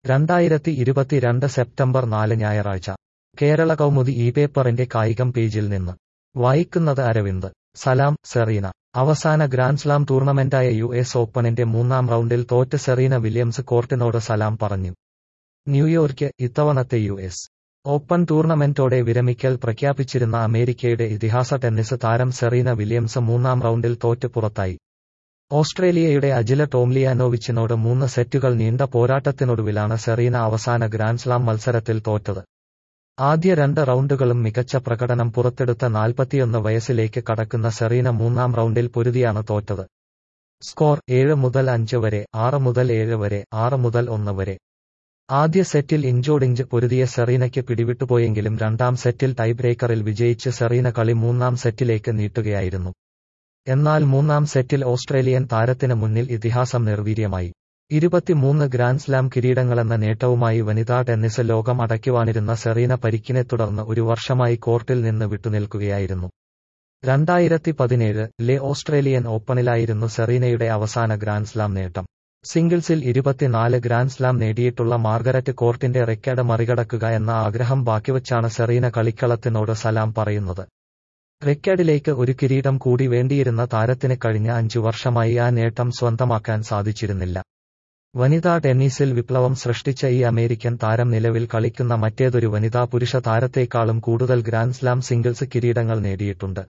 രണ്ടായിരത്തി ഇരുപത്തിരണ്ട് സെപ്റ്റംബർ നാല് ഞായറാഴ്ച കേരള കൗമുദി ഈ പേപ്പറിന്റെ കായികം പേജിൽ നിന്ന് വായിക്കുന്നത് അരവിന്ദ് സലാം സെറീന അവസാന ഗ്രാൻഡ്സ്ലാം ടൂർണമെന്റായ യു എസ് ഓപ്പണിന്റെ മൂന്നാം റൗണ്ടിൽ തോറ്റ് സെറീന വില്യംസ് കോർട്ടിനോട് സലാം പറഞ്ഞു ന്യൂയോർക്ക് ഇത്തവണത്തെ യു എസ് ഓപ്പൺ ടൂർണമെന്റോടെ വിരമിക്കൽ പ്രഖ്യാപിച്ചിരുന്ന അമേരിക്കയുടെ ഇതിഹാസ ടെന്നീസ് താരം സെറീന വില്യംസ് മൂന്നാം റൗണ്ടിൽ തോറ്റ് പുറത്തായി ഓസ്ട്രേലിയയുടെ അജില ടോംലിയാനോവിച്ചിനോട് മൂന്ന് സെറ്റുകൾ നീണ്ട പോരാട്ടത്തിനൊടുവിലാണ് സെറീന അവസാന ഗ്രാൻഡ്സ്ലാം മത്സരത്തിൽ തോറ്റത് ആദ്യ രണ്ട് റൗണ്ടുകളും മികച്ച പ്രകടനം പുറത്തെടുത്ത നാൽപ്പത്തിയൊന്ന് വയസ്സിലേക്ക് കടക്കുന്ന സെറീന മൂന്നാം റൗണ്ടിൽ പൊരുതിയാണ് തോറ്റത് സ്കോർ ഏഴ് മുതൽ അഞ്ച് വരെ ആറ് മുതൽ ഏഴ് വരെ ആറ് മുതൽ ഒന്ന് വരെ ആദ്യ സെറ്റിൽ ഇഞ്ചോടിഞ്ച് പൊരുതിയ സെറീനയ്ക്ക് പിടിവിട്ടുപോയെങ്കിലും രണ്ടാം സെറ്റിൽ ടൈബ്രേക്കറിൽ വിജയിച്ച് സെറീന കളി മൂന്നാം സെറ്റിലേക്ക് നീട്ടുകയായിരുന്നു എന്നാൽ മൂന്നാം സെറ്റിൽ ഓസ്ട്രേലിയൻ താരത്തിന് മുന്നിൽ ഇതിഹാസം നിർവീര്യമായി ഇരുപത്തിമൂന്ന് ഗ്രാൻഡ്സ്ലാം കിരീടങ്ങളെന്ന നേട്ടവുമായി വനിതാ ടെന്നീസ് ലോകം അടയ്ക്കുവാനിരുന്ന സെറീന പരിക്കിനെ തുടർന്ന് ഒരു വർഷമായി കോർട്ടിൽ നിന്ന് വിട്ടുനിൽക്കുകയായിരുന്നു രണ്ടായിരത്തി പതിനേഴ് ലെ ഓസ്ട്രേലിയൻ ഓപ്പണിലായിരുന്നു സെറീനയുടെ അവസാന ഗ്രാൻഡ്സ്ലാം നേട്ടം സിംഗിൾസിൽ ഇരുപത്തിനാല് ഗ്രാൻഡ്സ്ലാം നേടിയിട്ടുള്ള മാർഗരറ്റ് കോർട്ടിന്റെ റെക്കോർഡ് മറികടക്കുക എന്ന ആഗ്രഹം ബാക്കിവച്ചാണ് സെറീന കളിക്കളത്തിനോട് സലാം പറയുന്നത് റെക്കോർഡിലേക്ക് ഒരു കിരീടം കൂടി വേണ്ടിയിരുന്ന താരത്തിന് കഴിഞ്ഞ അഞ്ചു വർഷമായി ആ നേട്ടം സ്വന്തമാക്കാൻ സാധിച്ചിരുന്നില്ല വനിതാ ടെന്നീസിൽ വിപ്ലവം സൃഷ്ടിച്ച ഈ അമേരിക്കൻ താരം നിലവിൽ കളിക്കുന്ന മറ്റേതൊരു വനിതാ പുരുഷ താരത്തേക്കാളും കൂടുതൽ ഗ്രാൻഡ്സ്ലാം സിംഗിൾസ് കിരീടങ്ങൾ നേടിയിട്ടുണ്ട്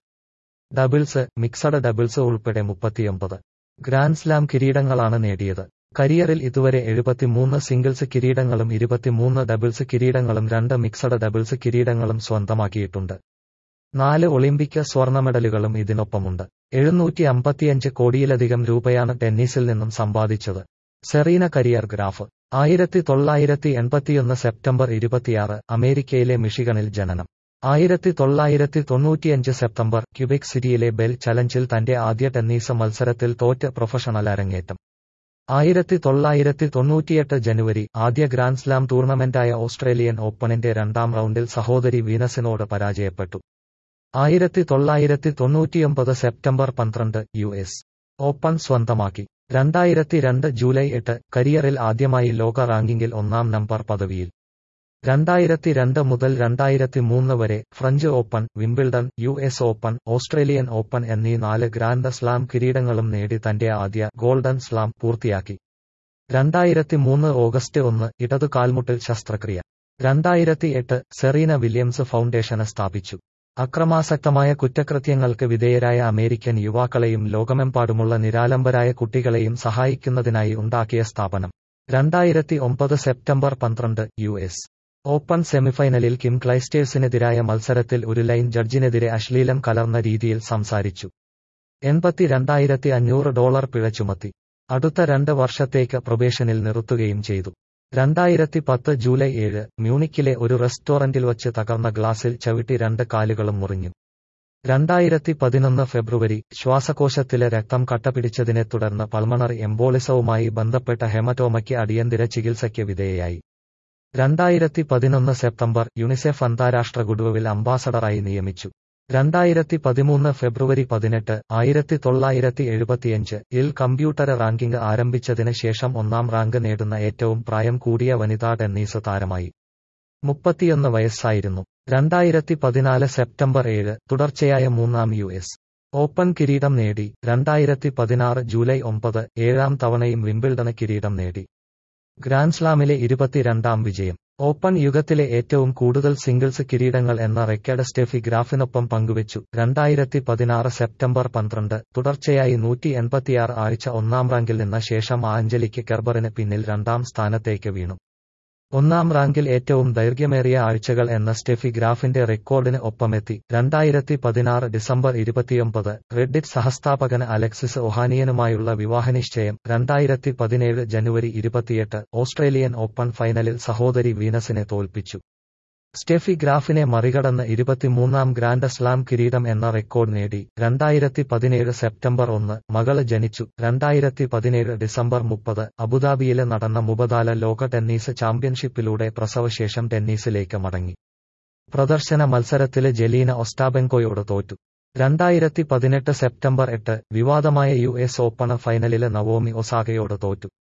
ഡബിൾസ് മിക്സഡ് ഡബിൾസ് ഉൾപ്പെടെ മുപ്പത്തിയൊമ്പത് ഗ്രാൻഡ്സ്ലാം കിരീടങ്ങളാണ് നേടിയത് കരിയറിൽ ഇതുവരെ എഴുപത്തിമൂന്ന് സിംഗിൾസ് കിരീടങ്ങളും ഇരുപത്തിമൂന്ന് ഡബിൾസ് കിരീടങ്ങളും രണ്ട് മിക്സഡ് ഡബിൾസ് കിരീടങ്ങളും സ്വന്തമാക്കിയിട്ടുണ്ട് നാല് ഒളിമ്പിക് സ്വർണ്ണ മെഡലുകളും ഇതിനൊപ്പമുണ്ട് എഴുന്നൂറ്റി അമ്പത്തിയഞ്ച് കോടിയിലധികം രൂപയാണ് ടെന്നീസിൽ നിന്നും സമ്പാദിച്ചത് സെറീന കരിയർ ഗ്രാഫ് ആയിരത്തി തൊള്ളായിരത്തി എൺപത്തിയൊന്ന് സെപ്റ്റംബർ ഇരുപത്തിയാറ് അമേരിക്കയിലെ മിഷിഗണിൽ ജനനം ആയിരത്തി തൊള്ളായിരത്തി തൊണ്ണൂറ്റിയഞ്ച് സെപ്റ്റംബർ ക്യുബിക് സിറ്റിയിലെ ബെൽ ചലഞ്ചിൽ തന്റെ ആദ്യ ടെന്നീസ് മത്സരത്തിൽ തോറ്റ് പ്രൊഫഷണൽ അരങ്ങേറ്റം ആയിരത്തി തൊള്ളായിരത്തി തൊണ്ണൂറ്റിയെട്ട് ജനുവരി ആദ്യ ഗ്രാൻഡ്സ്ലാം ടൂർണമെന്റായ ഓസ്ട്രേലിയൻ ഓപ്പണിന്റെ രണ്ടാം റൗണ്ടിൽ സഹോദരി വീനസിനോട് പരാജയപ്പെട്ടു ആയിരത്തി തൊള്ളായിരത്തി തൊണ്ണൂറ്റിയൊമ്പത് സെപ്റ്റംബർ പന്ത്രണ്ട് യു എസ് ഓപ്പൺ സ്വന്തമാക്കി രണ്ടായിരത്തി രണ്ട് ജൂലൈ എട്ട് കരിയറിൽ ആദ്യമായി ലോക റാങ്കിങ്ങിൽ ഒന്നാം നമ്പർ പദവിയിൽ രണ്ടായിരത്തി രണ്ട് മുതൽ രണ്ടായിരത്തി മൂന്ന് വരെ French Open Wimbledon U S Open Australian Open എന്നീ നാല് ഗ്രാൻഡ് സ്ലാം കിരീടങ്ങളും നേടി തന്റെ ആദ്യ ഗോൾഡൻ സ്ലാം പൂർത്തിയാക്കി രണ്ടായിരത്തി മൂന്ന് ഓഗസ്റ്റ് ഒന്ന് ഇടതു കാൽമുട്ടിൽ ശസ്ത്രക്രിയ രണ്ടായിരത്തി എട്ട് സെറീന വില്യംസ് ഫൗണ്ടേഷന് സ്ഥാപിച്ചു അക്രമാസക്തമായ കുറ്റകൃത്യങ്ങൾക്ക് വിധേയരായ അമേരിക്കൻ യുവാക്കളെയും ലോകമെമ്പാടുമുള്ള നിരാലംബരായ കുട്ടികളെയും സഹായിക്കുന്നതിനായി ഉണ്ടാക്കിയ സ്ഥാപനം രണ്ടായിരത്തി ഒമ്പത് സെപ്റ്റംബർ പന്ത്രണ്ട് യു എസ് ഓപ്പൺ സെമിഫൈനലിൽ കിം ക്ലൈസ്റ്റേഴ്സിനെതിരായ മത്സരത്തിൽ ഒരു ലൈൻ ജഡ്ജിനെതിരെ അശ്ലീലം കലർന്ന രീതിയിൽ സംസാരിച്ചു എൺപത്തി രണ്ടായിരത്തി അഞ്ഞൂറ് ഡോളർ പിഴ ചുമത്തി അടുത്ത രണ്ട് വർഷത്തേക്ക് പ്രൊബേഷനിൽ നിർത്തുകയും ചെയ്തു രണ്ടായിരത്തി പത്ത് ജൂലൈ ഏഴ് മ്യൂണിക്കിലെ ഒരു റെസ്റ്റോറന്റിൽ വച്ച് തകർന്ന ഗ്ലാസിൽ ചവിട്ടി രണ്ട് കാലുകളും മുറിഞ്ഞു രണ്ടായിരത്തി പതിനൊന്ന് ഫെബ്രുവരി ശ്വാസകോശത്തിലെ രക്തം കട്ടപിടിച്ചതിനെ തുടർന്ന് പൾമണറി എംബോളിസവുമായി ബന്ധപ്പെട്ട ഹെമറ്റോമയ്ക്ക് അടിയന്തര ചികിത്സയ്ക്ക് വിധേയയായി രണ്ടായിരത്തി പതിനൊന്ന് സെപ്റ്റംബർ യുണിസെഫ് അന്താരാഷ്ട്ര ഗുഡ്വിൽ അംബാസഡറായി നിയമിച്ചു രണ്ടായിരത്തി പതിമൂന്ന് ഫെബ്രുവരി പതിനെട്ട് ആയിരത്തി തൊള്ളായിരത്തി എഴുപത്തിയഞ്ച് ഇൽ കമ്പ്യൂട്ടർ റാങ്കിംഗ് ആരംഭിച്ചതിന് ശേഷം ഒന്നാം റാങ്ക് നേടുന്ന ഏറ്റവും പ്രായം കൂടിയ വനിതാ ടെന്നീസ് താരമായി മുപ്പത്തിയൊന്ന് വയസ്സായിരുന്നു രണ്ടായിരത്തി പതിനാല് സെപ്റ്റംബർ ഏഴ് തുടർച്ചയായ മൂന്നാം യു എസ് ഓപ്പൺ കിരീടം നേടി രണ്ടായിരത്തി പതിനാറ് ജൂലൈ ഒമ്പത് ഏഴാം തവണയും വിംബിൾഡണ് കിരീടം നേടി ഗ്രാൻഡ്സ്ലാമിലെ ഇരുപത്തിരണ്ടാം വിജയം ഓപ്പൺ യുഗത്തിലെ ഏറ്റവും കൂടുതൽ സിംഗിൾസ് കിരീടങ്ങൾ എന്ന റെക്കോർഡ് സ്റ്റെഫി ഗ്രാഫിനൊപ്പം പങ്കുവച്ചു രണ്ടായിരത്തി പതിനാറ് സെപ്റ്റംബർ പന്ത്രണ്ട് തുടർച്ചയായി നൂറ്റി എൺപത്തിയാറ് ആഴ്ച ഒന്നാം റാങ്കിൽ നിന്ന ശേഷം ആഞ്ചലിക്ക് കെർബറിന് പിന്നിൽ രണ്ടാം സ്ഥാനത്തേക്ക് വീണു ഒന്നാം റാങ്കിൽ ഏറ്റവും ദൈർഘ്യമേറിയ ആഴ്ചകൾ എന്ന സ്റ്റെഫി ഗ്രാഫിന്റെ റെക്കോർഡിന് ഒപ്പമെത്തി രണ്ടായിരത്തി പതിനാറ് ഡിസംബർ ഇരുപത്തിയൊമ്പത് റെഡിറ്റ് സഹസ്ഥാപകന് അലക്സിസ് ഒഹാനിയനുമായുള്ള വിവാഹനിശ്ചയം രണ്ടായിരത്തി പതിനേഴ് ജനുവരി ഇരുപത്തിയെട്ട് ഓസ്ട്രേലിയൻ ഓപ്പൺ ഫൈനലിൽ സഹോദരി വീനസിനെ തോൽപ്പിച്ചു സ്റ്റെഫി ഗ്രാഫിനെ മറികടന്ന് ഇരുപത്തിമൂന്നാം ഗ്രാൻഡ് സ്ലാം കിരീടം എന്ന റെക്കോർഡ് നേടി രണ്ടായിരത്തി പതിനേഴ് സെപ്റ്റംബർ ഒന്ന് മകള് ജനിച്ചു രണ്ടായിരത്തി പതിനേഴ് ഡിസംബർ മുപ്പത് അബുദാബിയില് നടന്ന മുബദാല ലോക ടെന്നീസ് ചാമ്പ്യൻഷിപ്പിലൂടെ പ്രസവശേഷം ടെന്നീസിലേക്ക് മടങ്ങി പ്രദർശന മത്സരത്തില് ജലീന ഒസ്റ്റാബെങ്കോയോട് തോറ്റു രണ്ടായിരത്തി പതിനെട്ട് സെപ്റ്റംബർ എട്ട് വിവാദമായ യു എസ് ഓപ്പൺ ഫൈനലില് നവോമി ഒസാകയോട് തോറ്റു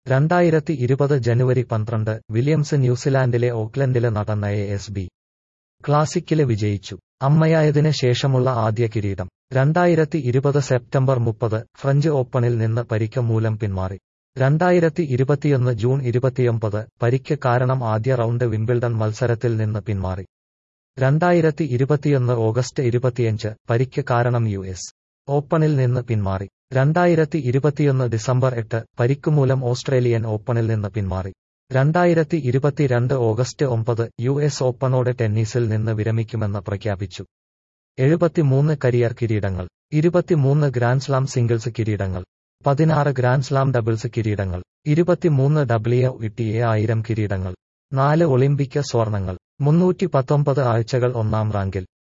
രണ്ടായിരത്തി ഇരുപത് ജനുവരി പന്ത്രണ്ട് വില്യംസ് ന്യൂസിലാൻഡിലെ ഓക്ലൻഡില് നടന്ന എ എസ് ബി ക്ലാസിക്കില് വിജയിച്ചു അമ്മയായതിന് ശേഷമുള്ള ആദ്യ കിരീടം രണ്ടായിരത്തി ഇരുപത് സെപ്റ്റംബർ മുപ്പത് ഫ്രഞ്ച് ഓപ്പണിൽ നിന്ന് പരിക്ക് മൂലം പിന്മാറി രണ്ടായിരത്തി ഇരുപത്തിയൊന്ന് ജൂൺ ഇരുപത്തിയൊമ്പത് പരിക്ക് കാരണം ആദ്യ റൗണ്ട് വിംബിൾഡൺ മത്സരത്തിൽ നിന്ന് പിന്മാറി രണ്ടായിരത്തി ഇരുപത്തിയൊന്ന് ഓഗസ്റ്റ് ഇരുപത്തിയഞ്ച് പരിക്ക് കാരണം യു എസ് ഓപ്പണിൽ നിന്ന് പിന്മാറി രണ്ടായിരത്തി ഇരുപത്തിയൊന്ന് ഡിസംബർ എട്ട് പരിക്കുമൂലം ഓസ്ട്രേലിയൻ ഓപ്പണിൽ നിന്ന് പിന്മാറി രണ്ടായിരത്തി ഇരുപത്തിരണ്ട് ഓഗസ്റ്റ് ഒമ്പത് യു എസ് ഓപ്പണോടെ ടെന്നീസിൽ നിന്ന് വിരമിക്കുമെന്ന് പ്രഖ്യാപിച്ചു എഴുപത്തിമൂന്ന് കരിയർ കിരീടങ്ങൾ ഇരുപത്തിമൂന്ന് ഗ്രാൻഡ്സ്ലാം സിംഗിൾസ് കിരീടങ്ങൾ പതിനാറ് ഗ്രാൻഡ്സ്ലാം ഡബിൾസ് കിരീടങ്ങൾ ഇരുപത്തിമൂന്ന് ഡബ്ല്യു ഇട്ടിഎ ആയിരം കിരീടങ്ങൾ നാല് ഒളിമ്പിക് സ്വർണങ്ങൾ മുന്നൂറ്റി പത്തൊമ്പത് ആഴ്ചകൾ ഒന്നാം റാങ്കിൽ